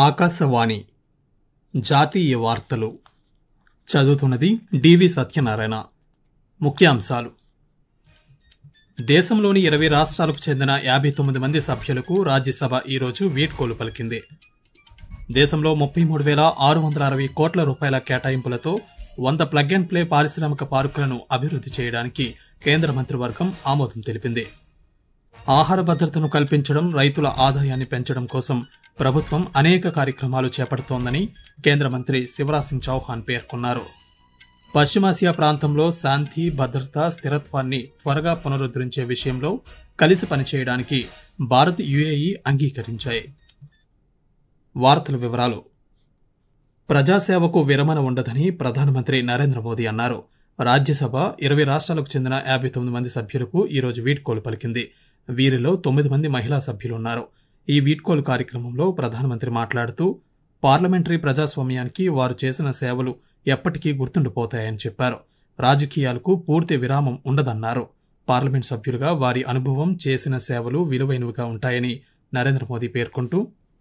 ఆకాశవాణి జాతీయ వార్తలు చదువుతున్నది డివి సత్యనారాయణ ముఖ్యాంశాలు దేశంలోని ఇరవై రాష్ట్రాలకు చెందిన యాభై తొమ్మిది మంది సభ్యులకు రాజ్యసభ ఈరోజు వీడ్కోలు పలికింది దేశంలో ముప్పై మూడు వేల ఆరు వందల అరవై కోట్ల రూపాయల కేటాయింపులతో వంద ప్లగ్ అండ్ ప్లే పారిశ్రామిక పార్కులను అభివృద్ధి చేయడానికి కేంద్ర మంత్రివర్గం ఆమోదం తెలిపింది ఆహార భద్రతను కల్పించడం రైతుల ఆదాయాన్ని పెంచడం కోసం ప్రభుత్వం అనేక కార్యక్రమాలు చేపడుతోందని కేంద్ర మంత్రి శివరాజ్ సింగ్ చౌహాన్ పేర్కొన్నారు పశ్చిమాసియా ప్రాంతంలో శాంతి భద్రత స్థిరత్వాన్ని త్వరగా పునరుద్ధరించే విషయంలో కలిసి పనిచేయడానికి భారత్ యుఏఈ అంగీకరించాయి వార్తల వివరాలు ప్రజాసేవకు విరమణ ఉండదని ప్రధానమంత్రి నరేంద్ర మోదీ అన్నారు రాజ్యసభ ఇరవై రాష్ట్రాలకు చెందిన యాభై తొమ్మిది మంది సభ్యులకు ఈరోజు వీడ్కోలు పలికింది వీరిలో తొమ్మిది మంది మహిళా సభ్యులున్నారు ఈ వీడ్కోలు కార్యక్రమంలో ప్రధానమంత్రి మాట్లాడుతూ పార్లమెంటరీ ప్రజాస్వామ్యానికి వారు చేసిన సేవలు ఎప్పటికీ గుర్తుండిపోతాయని చెప్పారు రాజకీయాలకు పూర్తి విరామం ఉండదన్నారు పార్లమెంట్ సభ్యులుగా వారి అనుభవం చేసిన సేవలు విలువైనవిగా ఉంటాయని నరేంద్ర మోదీ పేర్కొంటూ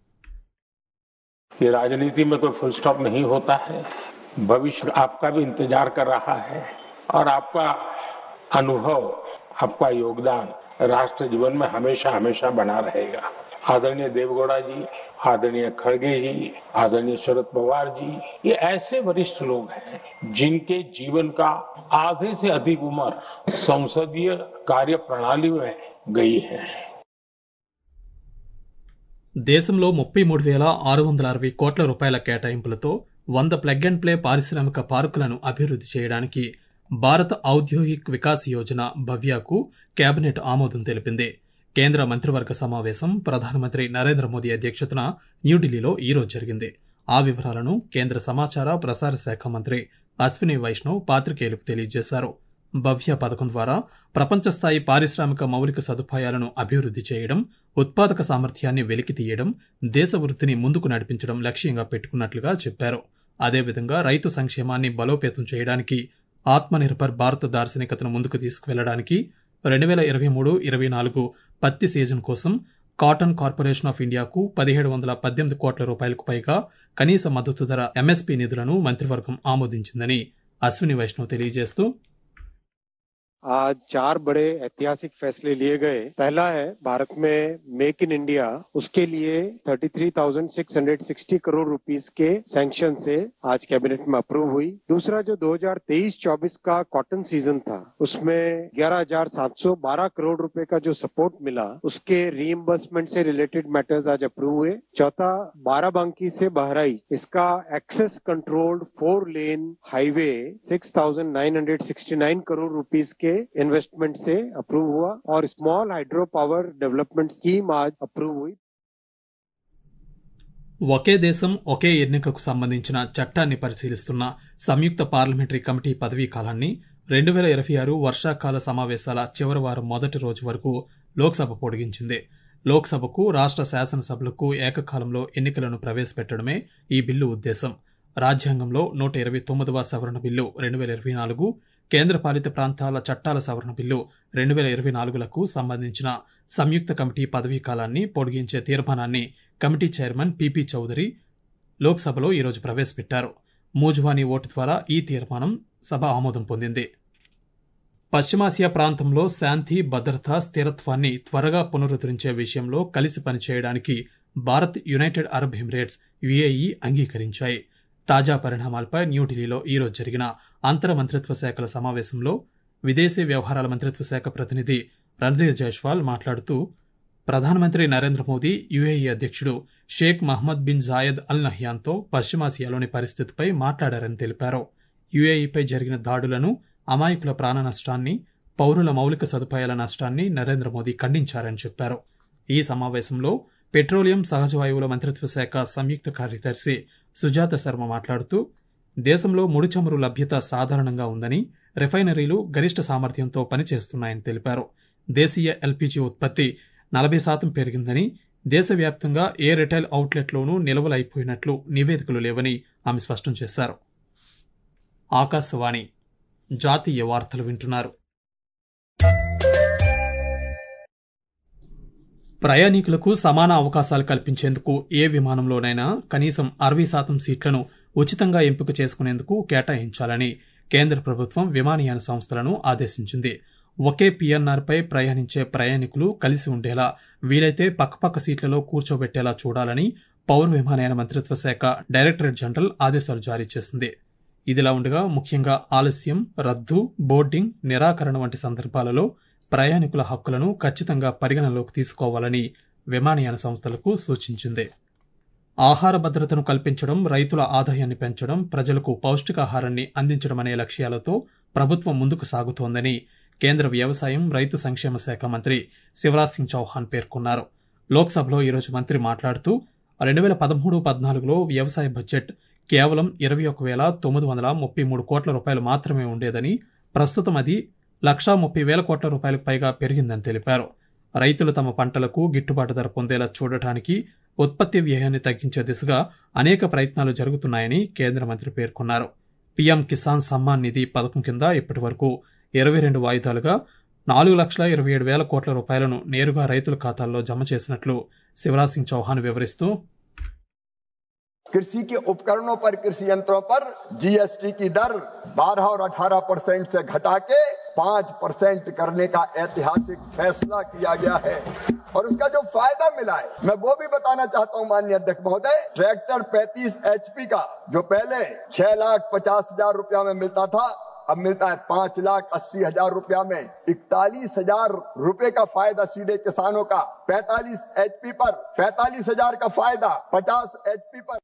ये राजनीति में कोई फुल स्टॉप नहीं होता है भविष्य आपका भी इंतजार कर रहा है और आपका अनुभव आपका योगदान राष्ट्र जीवन में हमेशा हमेशा बना रहेगा आदरणीय देवगौड़ा जी आदरणीय खड़गे जी आदरणीय शरद पवार जी ये ऐसे वरिष्ठ लोग हैं जिनके जीवन का आधे से अधिक उम्र संसदीय कार्य प्रणाली में गई है దేశంలో ముప్పై మూడు వేల ఆరు వందల అరవై కోట్ల రూపాయల కేటాయింపులతో వంద ప్లగ్ అండ్ ప్లే పారిశ్రామిక పార్కులను అభివృద్ధి చేయడానికి భారత ఔద్యోగిక్ వికాస్ యోజన భవ్యాకు కేబినెట్ ఆమోదం తెలిపింది కేంద్ర మంత్రివర్గ సమావేశం ప్రధానమంత్రి నరేంద్ర మోదీ అధ్యక్షతన న్యూఢిల్లీలో ఈరోజు జరిగింది ఆ వివరాలను కేంద్ర సమాచార ప్రసార శాఖ మంత్రి అశ్విని వైష్ణవ్ పాత్రికేయులకు తెలియజేశారు భవ్య పథకం ద్వారా ప్రపంచ స్థాయి పారిశ్రామిక మౌలిక సదుపాయాలను అభివృద్ధి చేయడం ఉత్పాదక సామర్థ్యాన్ని వెలికి తీయడం దేశ వృత్తిని ముందుకు నడిపించడం లక్ష్యంగా పెట్టుకున్నట్లుగా చెప్పారు అదేవిధంగా రైతు సంక్షేమాన్ని బలోపేతం చేయడానికి ఆత్మనిర్భర్ భారత్ దార్శనికతను ముందుకు తీసుకువెళ్లడానికి రెండు వేల ఇరవై మూడు ఇరవై నాలుగు పత్తి సీజన్ కోసం కాటన్ కార్పొరేషన్ ఆఫ్ ఇండియాకు పదిహేడు వందల పద్దెనిమిది కోట్ల రూపాయలకు పైగా కనీస మద్దతు ధర ఎంఎస్పీ నిధులను మంత్రివర్గం ఆమోదించిందని అశ్విని వైష్ణవ్ తెలియజేస్తూ आज चार बड़े ऐतिहासिक फैसले लिए गए पहला है भारत में मेक इन इंडिया उसके लिए 33,660 करोड़ रुपीस के सैंक्शन से आज कैबिनेट में अप्रूव हुई दूसरा जो 2023-24 का कॉटन सीजन था उसमें 11,712 करोड़ रुपए का जो सपोर्ट मिला उसके रीइंबर्समेंट से रिलेटेड मैटर्स आज अप्रूव हुए चौथा बाराबंकी से बहराइच इसका access controlled four lane highway 6,969 crore rupees के इन्वेस्टमेंट से अप्रूव हुआ और small hydro power development scheme आज अप्रूव हुई ఒకే దేశం ఒకే ఎన్నికకు సంబంధించిన చట్టాన్ని పరిశీలిస్తున్న సంయుక్త పార్లమెంటరీ కమిటీ పదవీ కాలాన్ని రెండు వేల ఇరవై ఆరు వర్షాకాల సమావేశాల చివరి వారం మొదటి రోజు వరకు లోక్సభ పొడిగించింది లోక్సభకు రాష్ట్ర శాసనసభలకు ఏకకాలంలో ఎన్నికలను ప్రవేశపెట్టడమే ఈ బిల్లు ఉద్దేశం రాజ్యాంగంలో నూట ఇరవై తొమ్మిదవ సవరణ బిల్లు రెండు వేల ఇరవై నాలుగు కేంద్రపాలిత ప్రాంతాల చట్టాల సవరణ బిల్లు రెండు వేల ఇరవై నాలుగులకు సంబంధించిన సంయుక్త కమిటీ పదవీ కాలాన్ని పొడిగించే తీర్మానాన్ని కమిటీ చైర్మన్ పిపి చౌదరి లోక్సభలో ఈరోజు ప్రవేశపెట్టారు మూజువానీ ఓటు ద్వారా ఈ తీర్మానం సభ ఆమోదం పొందింది పశ్చిమాసియా ప్రాంతంలో శాంతి భద్రత స్థిరత్వాన్ని త్వరగా పునరుద్ధరించే విషయంలో కలిసి పనిచేయడానికి Bharat United Arab Emirates UAE అంగీకరించాయి తాజా పరిణామాలపై న్యూఢిల్లీలో ఈరోజు జరిగిన అంతర మంత్రిత్వ శాఖల సమావేశంలో విదేశీ వ్యవహారాల మంత్రిత్వ శాఖ ప్రతినిధి రణధీర్ జైష్వాల్ మాట్లాడుతూ ప్రధానమంత్రి నరేంద్ర మోదీ యుఏఈ అధ్యక్షుడు Sheikh Mohamed bin Zayed Al నహ్యాన్తో పశ్చిమాసియాలోని పరిస్థితిపై మాట్లాడారని తెలిపారు యుఏఈపై జరిగిన దాడులను అమాయకుల ప్రాణ నష్టాన్ని పౌరుల మౌలిక సదుపాయాల నష్టాన్ని నరేంద్ర మోదీ ఖండించారని చెప్పారు ఈ సమావేశంలో పెట్రోలియం సహజ వాయువుల మంత్రిత్వ శాఖ సంయుక్త కార్యదర్శి సుజాత శర్మ మాట్లాడుతూ దేశంలో ముడి చమురు లభ్యత సాధారణంగా ఉందని రిఫైనరీలు గరిష్ట సామర్థ్యంతో పనిచేస్తున్నాయని తెలిపారు దేశీయ ఎల్పీజీ ఉత్పత్తి నలభై శాతం పెరిగిందని దేశవ్యాప్తంగా ఏ రిటైల్ అవుట్లెట్లోనూ నిల్వలు అయిపోయినట్లు నివేదికలు లేవని ఆమె స్పష్టం చేశారు ఆకాశవాణి జాతీయ వార్తలు వింటున్నారు ప్రయాణికులకు సమాన అవకాశాలు కల్పించేందుకు ఏ విమానంలోనైనా కనీసం అరవై శాతం సీట్లను ఉచితంగా ఎంపిక చేసుకునేందుకు కేటాయించాలని కేంద్ర ప్రభుత్వం విమానయాన సంస్థలను ఆదేశించింది ఒకే పై ప్రయాణించే ప్రయాణికులు కలిసి ఉండేలా వీలైతే పక్కపక్క సీట్లలో కూర్చోబెట్టేలా చూడాలని పౌర విమానయాన మంత్రిత్వ శాఖ డైరెక్టరేట్ జనరల్ ఆదేశాలు జారీ చేసింది ఇదిలా ఉండగా ముఖ్యంగా ఆలస్యం రద్దు బోర్డింగ్ నిరాకరణ వంటి సందర్భాలలో ప్రయాణికుల హక్కులను ఖచ్చితంగా పరిగణలోకి తీసుకోవాలని విమానయాన సంస్థలకు సూచించింది ఆహార భద్రతను కల్పించడం రైతుల ఆదాయాన్ని పెంచడం ప్రజలకు పౌష్టికాహారాన్ని అందించడం అనే లక్ష్యాలతో ప్రభుత్వం ముందుకు సాగుతోందని కేంద్ర వ్యవసాయం రైతు సంక్షేమ శాఖ మంత్రి శివరాజ్ సింగ్ చౌహాన్ పేర్కొన్నారు లోక్సభలో ఈరోజు మంత్రి మాట్లాడుతూ రెండు వేల పదమూడు పద్నాలుగులో వ్యవసాయ బడ్జెట్ కేవలం ఇరవై ఒక వేల తొమ్మిది వందల ముప్పై మూడు కోట్ల రూపాయలు మాత్రమే ఉండేదని ప్రస్తుతం అది లక్షా ముప్పై వేల కోట్ల రూపాయలకు పైగా పెరిగిందని తెలిపారు రైతులు తమ పంటలకు గిట్టుబాటు ధర పొందేలా చూడటానికి ఉత్పత్తి వ్యయాన్ని తగ్గించే దిశగా అనేక ప్రయత్నాలు జరుగుతున్నాయని కేంద్ర మంత్రి పేర్కొన్నారు పీఎం కిసాన్ సమ్మాన్ నిధి పథకం కింద ఇప్పటి వరకు ఇరవై రెండు వాయిదాలుగా నాలుగు లక్షల ఇరవై ఏడు వేల కోట్ల రూపాయలను నేరుగా రైతుల ఖాతాల్లో జమ చేసినట్లు శివరాజ్ సింగ్ చౌహాన్ వివరిస్తూ कृषि के उपकरणों पर कृषि यंत्रों पर जीएसटी की दर 12 और 18 परसेंट से घटा के 5 परसेंट करने का ऐतिहासिक फैसला किया गया है और उसका जो फायदा मिला है मैं वो भी बताना चाहता हूं माननीय अध्यक्ष महोदय ट्रैक्टर 35 एचपी का जो पहले छह लाख पचास हजार रुपया में मिलता था अब मिलता है पांच लाख अस्सी हजार रुपया में इकतालीस हजार रूपये का फायदा सीधे किसानों का पैंतालीस एचपी पर पैंतालीस हजार का फायदा पचास एचपी पर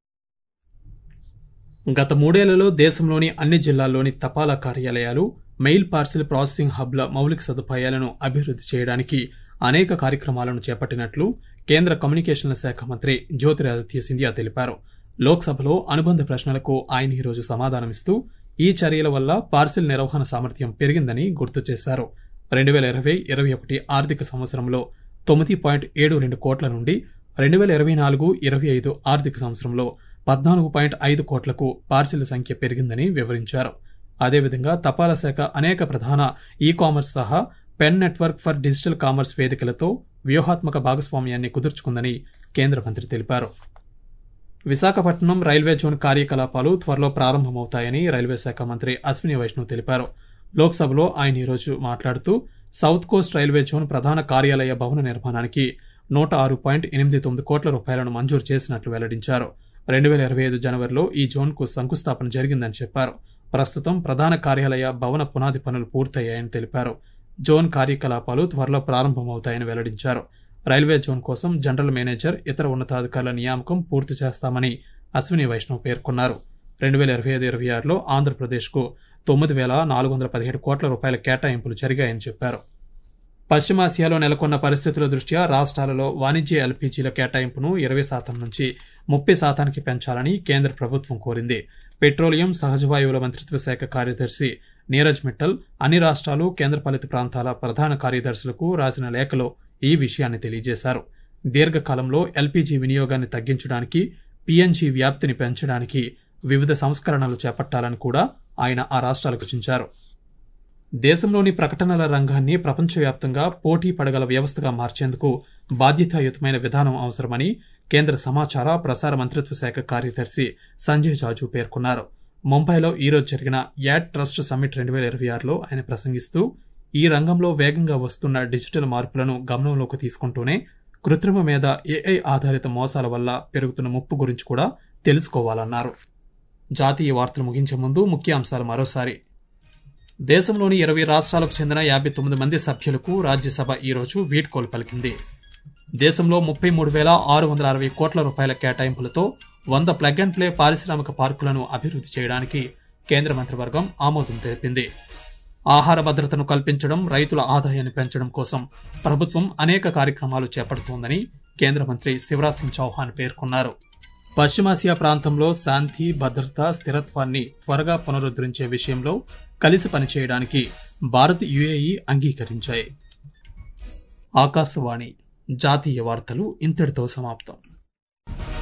గత మూడేళ్లలో దేశంలోని అన్ని జిల్లాల్లోని తపాలా కార్యాలయాలు మెయిల్ పార్సిల్ ప్రాసెసింగ్ హబ్ల మౌలిక సదుపాయాలను అభివృద్ధి చేయడానికి అనేక కార్యక్రమాలను చేపట్టినట్లు కేంద్ర కమ్యూనికేషన్ల శాఖ మంత్రి జ్యోతిరాదిత్య సింధియా తెలిపారు లోక్సభలో అనుబంధ ప్రశ్నలకు ఆయన ఈరోజు సమాధానమిస్తూ ఈ చర్యల వల్ల పార్సిల్ నిర్వహణ సామర్థ్యం పెరిగిందని గుర్తు చేశారు రెండు వేల ఇరవై ఇరవై ఒకటి ఆర్థిక సంవత్సరంలో తొమ్మిది పాయింట్ ఏడు రెండు కోట్ల నుండి రెండు వేల ఇరవై నాలుగు ఇరవై ఐదు ఆర్థిక సంవత్సరంలో పద్నాలుగు పాయింట్ ఐదు కోట్లకు పార్సిల్ సంఖ్య పెరిగిందని వివరించారు అదేవిధంగా తపాలా శాఖ అనేక ప్రధాన ఈ కామర్స్ సహా pen network for digital commerce వేదికలతో వ్యూహాత్మక భాగస్వామ్యాన్ని కుదుర్చుకుందని కేంద్ర మంత్రి తెలిపారు విశాఖపట్నం రైల్వే జోన్ కార్యకలాపాలు త్వరలో ప్రారంభమవుతాయని రైల్వే శాఖ మంత్రి అశ్విని వైష్ణవ్ తెలిపారు లోక్సభలో ఆయన ఈరోజు మాట్లాడుతూ సౌత్ కోస్ట్ రైల్వే జోన్ ప్రధాన కార్యాలయ భవన నిర్మాణానికి నూట ఆరు పాయింట్ ఎనిమిది తొమ్మిది కోట్ల రూపాయలను మంజూరు చేసినట్లు వెల్లడించారు రెండు వేల ఇరవై ఐదు జనవరిలో ఈ జోన్కు శంకుస్థాపన జరిగిందని చెప్పారు ప్రస్తుతం ప్రధాన కార్యాలయ భవన పునాది పనులు పూర్తయ్యాయని తెలిపారు జోన్ కార్యకలాపాలు త్వరలో ప్రారంభమవుతాయని వెల్లడించారు రైల్వే జోన్ కోసం జనరల్ మేనేజర్ ఇతర ఉన్నతాధికారుల నియామకం పూర్తి చేస్తామని అశ్విని వైష్ణవ్ పేర్కొన్నారు రెండు వేల ఇరవై ఐదు ఇరవై ఆరులో ఆంధ్రప్రదేశ్కు తొమ్మిది వేల నాలుగు వందల పదిహేడు కోట్ల రూపాయల కేటాయింపులు జరిగాయని చెప్పారు పశ్చిమాసియాలో నెలకొన్న పరిస్థితుల దృష్ట్యా రాష్ట్రాలలో వాణిజ్య ఎల్పీజీల కేటాయింపును ఇరవై శాతం నుంచి ముప్పై శాతానికి పెంచాలని కేంద్ర ప్రభుత్వం కోరింది పెట్రోలియం సహజవాయువుల మంత్రిత్వ శాఖ కార్యదర్శి నీరజ్ మిట్టల్ అన్ని రాష్ట్రాలు కేంద్రపాలిత ప్రాంతాల ప్రధాన కార్యదర్శులకు రాసిన లేఖలో ఈ విషయాన్ని తెలియజేశారు దీర్ఘకాలంలో ఎల్పీజీ వినియోగాన్ని తగ్గించడానికి పీఎన్జీ వ్యాప్తిని పెంచడానికి వివిధ సంస్కరణలు చేపట్టాలని కూడా ఆయన ఆ రాష్ట్రాలకు సూచించారు దేశంలోని ప్రకటనల రంగాన్ని ప్రపంచవ్యాప్తంగా పోటీ పడగల వ్యవస్థగా మార్చేందుకు బాధ్యతాయుతమైన విధానం అవసరమని కేంద్ర సమాచార ప్రసార మంత్రిత్వ శాఖ కార్యదర్శి సంజయ్ జాజు పేర్కొన్నారు ముంబైలో ఈరోజు జరిగిన యాడ్ ట్రస్ట్ సమ్మిట్ రెండు వేల ఇరవై ఆరులో ఆయన ప్రసంగిస్తూ ఈ రంగంలో వేగంగా వస్తున్న డిజిటల్ మార్పులను గమనంలోకి తీసుకుంటూనే కృత్రిమ మీద ఏఐ ఆధారిత మోసాల వల్ల పెరుగుతున్న ముప్పు గురించి కూడా తెలుసుకోవాలన్నారు జాతీయ వార్తలు ముగించే ముందు ముఖ్య అంశాలు మరోసారి దేశంలోని ఇరవై రాష్ట్రాలకు చెందిన యాభై తొమ్మిది మంది సభ్యులకు రాజ్యసభ ఈరోజు వీడ్కోలు పలికింది దేశంలో ముప్పై మూడు వేల ఆరు వందల అరవై కోట్ల రూపాయల కేటాయింపులతో వంద ప్లగ్ అండ్ ప్లే పారిశ్రామిక పార్కులను అభివృద్ధి చేయడానికి కేంద్ర మంత్రివర్గం ఆమోదం తెలిపింది ఆహార భద్రతను కల్పించడం రైతుల ఆదాయాన్ని పెంచడం కోసం ప్రభుత్వం అనేక కార్యక్రమాలు చేపడుతోందని కేంద్ర మంత్రి శివరాజ్ సింగ్ చౌహాన్ పేర్కొన్నారు పశ్చిమాసియా ప్రాంతంలో శాంతి భద్రత స్థిరత్వాన్ని త్వరగా పునరుద్ధరించే విషయంలో కలిసి పనిచేయడానికి భారత్ యుఏఈ అంగీకరించాయి ఆకాశవాణి జాతీయ వార్తలు ఇంతటితో సమాప్తం